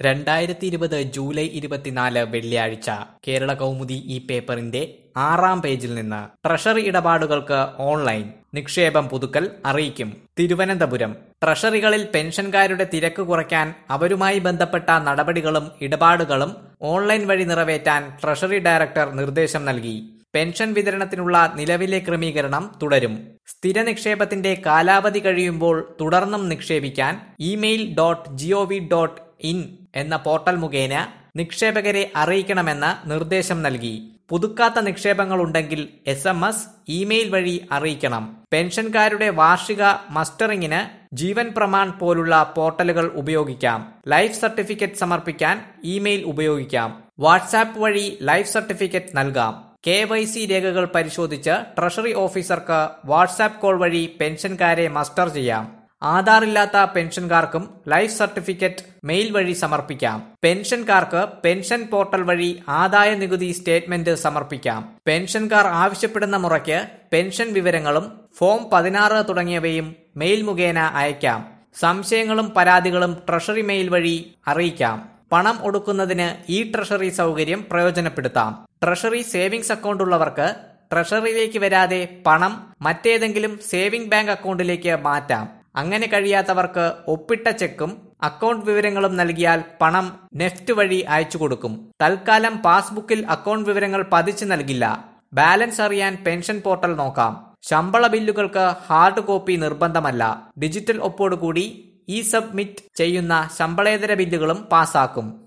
രണ്ടായിരത്തി ഇരുപത് ജൂലൈ ഇരുപത്തിനാല് വെള്ളിയാഴ്ച കേരള കൗമുദി ഈ പേപ്പറിന്റെ ആറാം പേജിൽ നിന്ന് ട്രഷറി ഇടപാടുകൾക്ക് ഓൺലൈൻ നിക്ഷേപം പുതുക്കൽ അറിയിക്കും തിരുവനന്തപുരം ട്രഷറികളിൽ പെൻഷൻകാരുടെ തിരക്ക് കുറയ്ക്കാൻ അവരുമായി ബന്ധപ്പെട്ട നടപടികളും ഇടപാടുകളും ഓൺലൈൻ വഴി നിറവേറ്റാൻ ട്രഷറി ഡയറക്ടർ നിർദ്ദേശം നൽകി പെൻഷൻ വിതരണത്തിനുള്ള നിലവിലെ ക്രമീകരണം തുടരും സ്ഥിര നിക്ഷേപത്തിന്റെ കാലാവധി കഴിയുമ്പോൾ തുടർന്നും നിക്ഷേപിക്കാൻ email dot G O V dot in എന്ന പോർട്ടൽ മുഖേന നിക്ഷേപകരെ അറിയിക്കണമെന്ന് നിർദ്ദേശം നൽകി പുതുക്കാത്ത നിക്ഷേപങ്ങൾ ഉണ്ടെങ്കിൽ എസ് എം എസ് ഇമെയിൽ വഴി അറിയിക്കണം പെൻഷൻകാരുടെ വാർഷിക മസ്റ്ററിംഗിന് ജീവൻ പ്രമാൺ പോലുള്ള പോർട്ടലുകൾ ഉപയോഗിക്കാം ലൈഫ് സർട്ടിഫിക്കറ്റ് സമർപ്പിക്കാൻ ഇമെയിൽ ഉപയോഗിക്കാം വാട്സാപ്പ് വഴി ലൈഫ് സർട്ടിഫിക്കറ്റ് നൽകാം കെ വൈ സി രേഖകൾ പരിശോധിച്ച് ട്രഷറി ഓഫീസർക്ക് വാട്സാപ്പ് കോൾ വഴി പെൻഷൻകാരെ മസ്റ്റർ ചെയ്യാം ആധാർ ഇല്ലാത്ത പെൻഷൻകാർക്കും ലൈഫ് സർട്ടിഫിക്കറ്റ് മെയിൽ വഴി സമർപ്പിക്കാം പെൻഷൻകാർക്ക് പെൻഷൻ പോർട്ടൽ വഴി ആദായ നികുതി സ്റ്റേറ്റ്മെന്റ് സമർപ്പിക്കാം പെൻഷൻകാർ ആവശ്യപ്പെടുന്ന മുറയ്ക്ക് പെൻഷൻ വിവരങ്ങളും ഫോം പതിനാറ് തുടങ്ങിയവയും മെയിൽ മുഖേന അയക്കാം സംശയങ്ങളും പരാതികളും ട്രഷറി മെയിൽ വഴി അറിയിക്കാം പണം ഒടുക്കുന്നതിന് ഈ ട്രഷറി സൗകര്യം പ്രയോജനപ്പെടുത്താം ട്രഷറി സേവിങ്സ് അക്കൗണ്ട് ഉള്ളവർക്ക് ട്രഷറിയിലേക്ക് വരാതെ പണം മറ്റേതെങ്കിലും സേവിംഗ് ബാങ്ക് അക്കൗണ്ടിലേക്ക് മാറ്റാം അങ്ങനെ കഴിയാത്തവർക്ക് ഒപ്പിട്ട ചെക്കും അക്കൗണ്ട് വിവരങ്ങളും നൽകിയാൽ പണം നെഫ്റ്റ് വഴി അയച്ചു കൊടുക്കും തൽക്കാലം പാസ്ബുക്കിൽ അക്കൗണ്ട് വിവരങ്ങൾ പതിച്ചു നൽകില്ല ബാലൻസ് അറിയാൻ പെൻഷൻ പോർട്ടൽ നോക്കാം ശമ്പള ബില്ലുകൾക്ക് ഹാർഡ് കോപ്പി നിർബന്ധമല്ല ഡിജിറ്റൽ ഒപ്പോടുകൂടി ഇ സബ്മിറ്റ് ചെയ്യുന്ന ശമ്പളേതര ബില്ലുകളും പാസാക്കും